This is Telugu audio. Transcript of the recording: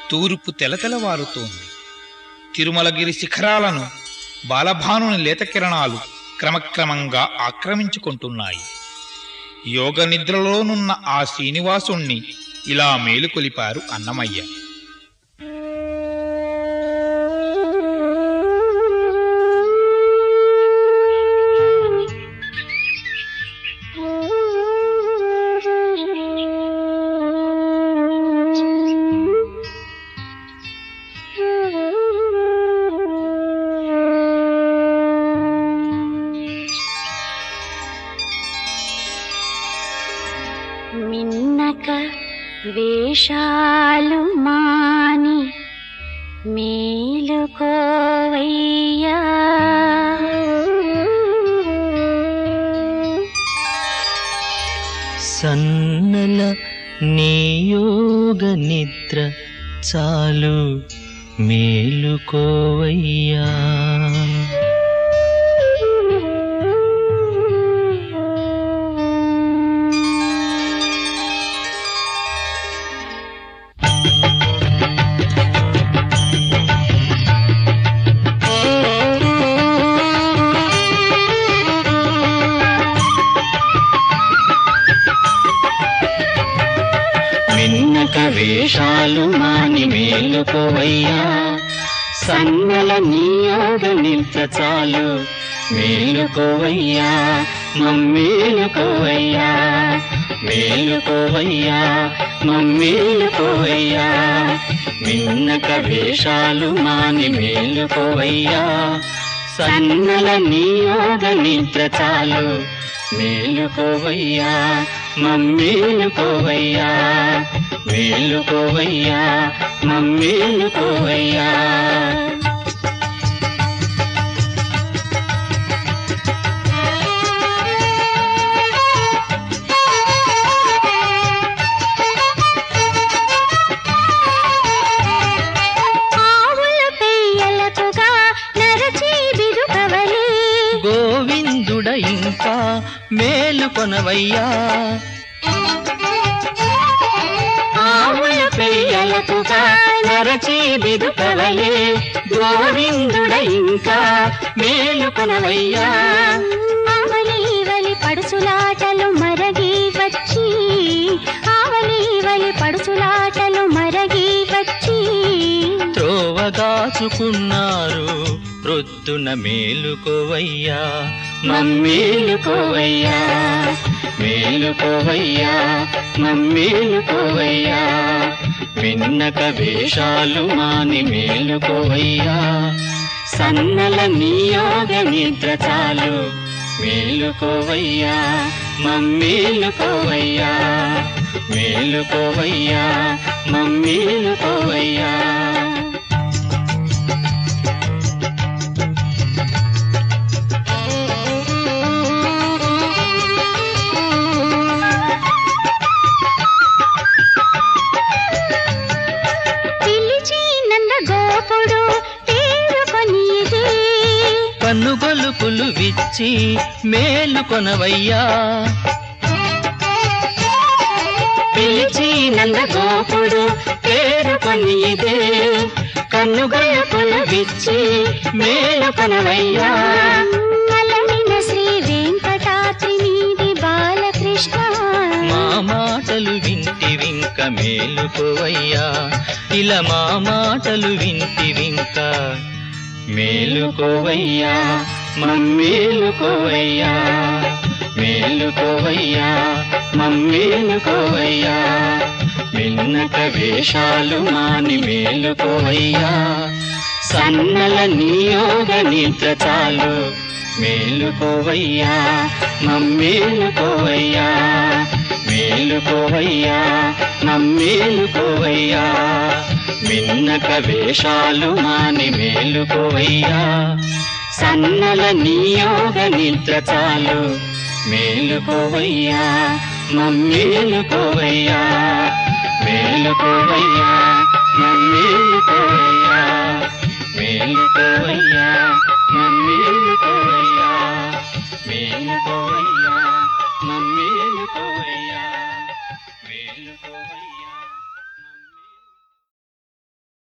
తూర్పు తెలతెలవారుతోంది తిరుమలగిరి శిఖరాలను బాలభానుని లేత కిరణాలు క్రమక్రమంగా ఆక్రమించుకుంటున్నాయి యోగ నిద్రలోనున్న ఆ శ్రీనివాసుణ్ణి ఇలా మేలుకొలిపారు అన్నమయ్య మిన్నక వేషాలు మాని మేలుకోవయ్యా సన్నల నియోగ నిద్ర చాలు మేలుకోవయ్యా మిన్నక వేషాలు మాని మేలుకోవయ్యా సన్నల నియోగ నిద్ర చాలు మేలుకోవయ్యా మమ్మేలుకోవయ్యా మేలుకోవయ్యా మమ్మేలుకోవయ్యా మిన్నక వేషాలు మాని మేలుకోవయ్యా సన్నల నియోగ నిద్ర చాలు మేలుకోవయ్యా మమ్మేలుకోవయ్యా మేలుకోవయ్యా మమ్మేలుకోవయ్యా ఆవుల పెయ్యలకుగా నరచి బిరుకవలి గోవిందుడ ఇంకా మేలుకొనవయ్యా ఆవుల పెయ్యలకుగా నరచి బిదుకవలే గోవిందుడ ఇంకా మేలుకొనవయ్యా ఆవలీవలి పడుసులాటలు మరగి వచ్చి ఆవలీవలి పడుసులాటలు మరగి వచ్చి త్రోవగాచుకున్నారు ప్రొద్దున మేలుకోవయ్యా మమ్మేలుకోవయ్యా మేలుకోవయ్యా మమ్మేలుకోవయ్యా విన్నక వేషాలు మాని మేలుకోవయ్యా సన్నల నియోగ నిద్ర చాలు మేలుకోవయ్యా మమ్మేలుకోవయ్యా మేలుకోవయ్యా మమ్మేలుకోవయ్యా పిలిచి నంద గోపుడు తేరుకొని ఇది కన్నుగొలుపులు విచ్చి మేలుకొనవయ్యా పిలిచి నంద గోపుడు పేరుకొని ఇదే కన్నుగొలుపులు విచ్చి మేలుకొనవయ్యా అలరిన శ్రీ వెంకటాద్రి మీది బాలకృష్ణ మా మాటలు వింటి వింక మేలుకోవయ్యా ఇలా మా మాటలు వింటి వింక మేలుకోవయ్యా మమ్మేలుకోవయ్యా మేలుకోవయ్యా మమ్మేలుకోవయ్యా మిన్నక వేషాలు మాని మేలుకోవయ్యా సన్నల నియోగ నిద్ర చాలు మేలుకోవయ్యా మమ్మేలుకోవయ్యా మేలుకోవయ్యా మమ్మేలుకోవయ్యా మిన్నక వేషాలు మాని మేలుకోవయ్యా సన్నల నియోగ నిద్ర చాలు మేలుకోవయ్యా మమ్మేలుకోవయ్యా మేలుకోవయ్యా మమ్మేలుకోవయ్యా మేలుకోవయ్యా మమ్మేలుకోవయ్యా మేలుకోవయ్యా మమ్మేలుకోవయ్యా మేలుకోవయ్యా